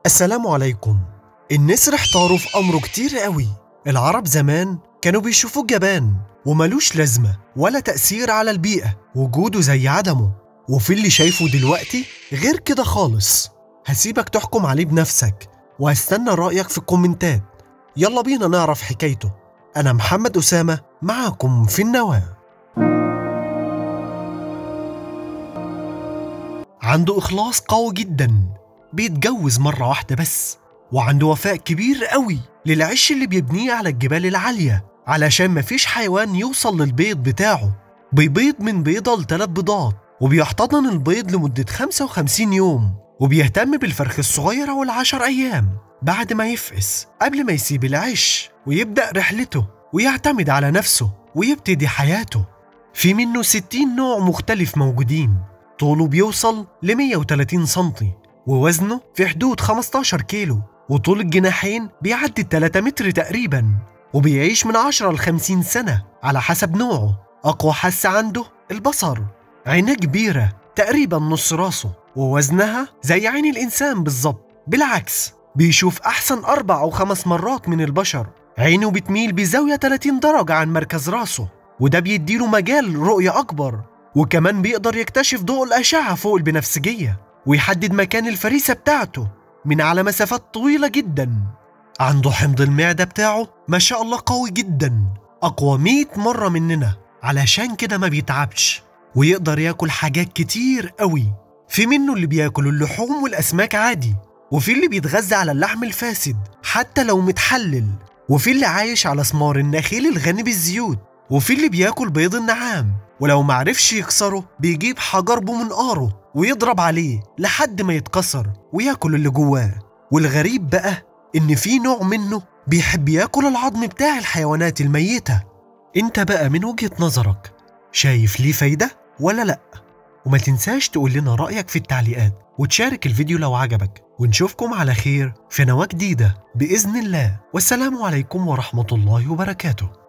السلام عليكم النسر احتاروا في أمره كتير قوي العرب زمان كانوا بيشوفوه جبان وملوش لازمة ولا تأثير على البيئة وجوده زي عدمه وفي اللي شايفه دلوقتي غير كده خالص هسيبك تحكم عليه بنفسك وهستنى رأيك في الكومنتات يلا بينا نعرف حكايته أنا محمد أسامة معاكم في النواة عنده إخلاص قوي جدا بيتجوز مرة واحدة بس وعنده وفاء كبير قوي للعش اللي بيبنيه على الجبال العالية علشان مفيش حيوان يوصل للبيض بتاعه بيبيض من بيضة لثلاث بيضات وبيحتضن البيض لمدة 55 يوم وبيهتم بالفرخ الصغيرة والعشر أيام بعد ما يفقس قبل ما يسيب العش ويبدأ رحلته ويعتمد على نفسه ويبتدي حياته في منه 60 نوع مختلف موجودين طوله بيوصل ل 130 سنتي ووزنه في حدود 15 كيلو وطول الجناحين بيعدي 3 متر تقريبا وبيعيش من 10 ل 50 سنة على حسب نوعه أقوى حاسة عنده البصر عينيه كبيرة تقريبا نص راسه ووزنها زي عين الإنسان بالظبط بالعكس بيشوف أحسن أربع أو خمس مرات من البشر عينه بتميل بزاوية 30 درجة عن مركز راسه وده بيديله مجال رؤية أكبر وكمان بيقدر يكتشف ضوء الأشعة فوق البنفسجية ويحدد مكان الفريسة بتاعته من على مسافات طويلة جدا عنده حمض المعدة بتاعه ما شاء الله قوي جدا أقوى 100 مرة مننا علشان كده ما بيتعبش ويقدر ياكل حاجات كتير قوي في منه اللي بياكل اللحوم والأسماك عادي وفي اللي بيتغذى على اللحم الفاسد حتى لو متحلل وفي اللي عايش على ثمار النخيل الغني بالزيوت وفي اللي بياكل بيض النعام ولو معرفش يكسره بيجيب حجر بمنقاره ويضرب عليه لحد ما يتكسر وياكل اللي جواه والغريب بقى إن في نوع منه بيحب ياكل العظم بتاع الحيوانات الميتة انت بقى من وجهة نظرك شايف ليه فايدة ولا لأ؟ وما تنساش تقول لنا رأيك في التعليقات وتشارك الفيديو لو عجبك ونشوفكم على خير في نواة جديدة بإذن الله والسلام عليكم ورحمة الله وبركاته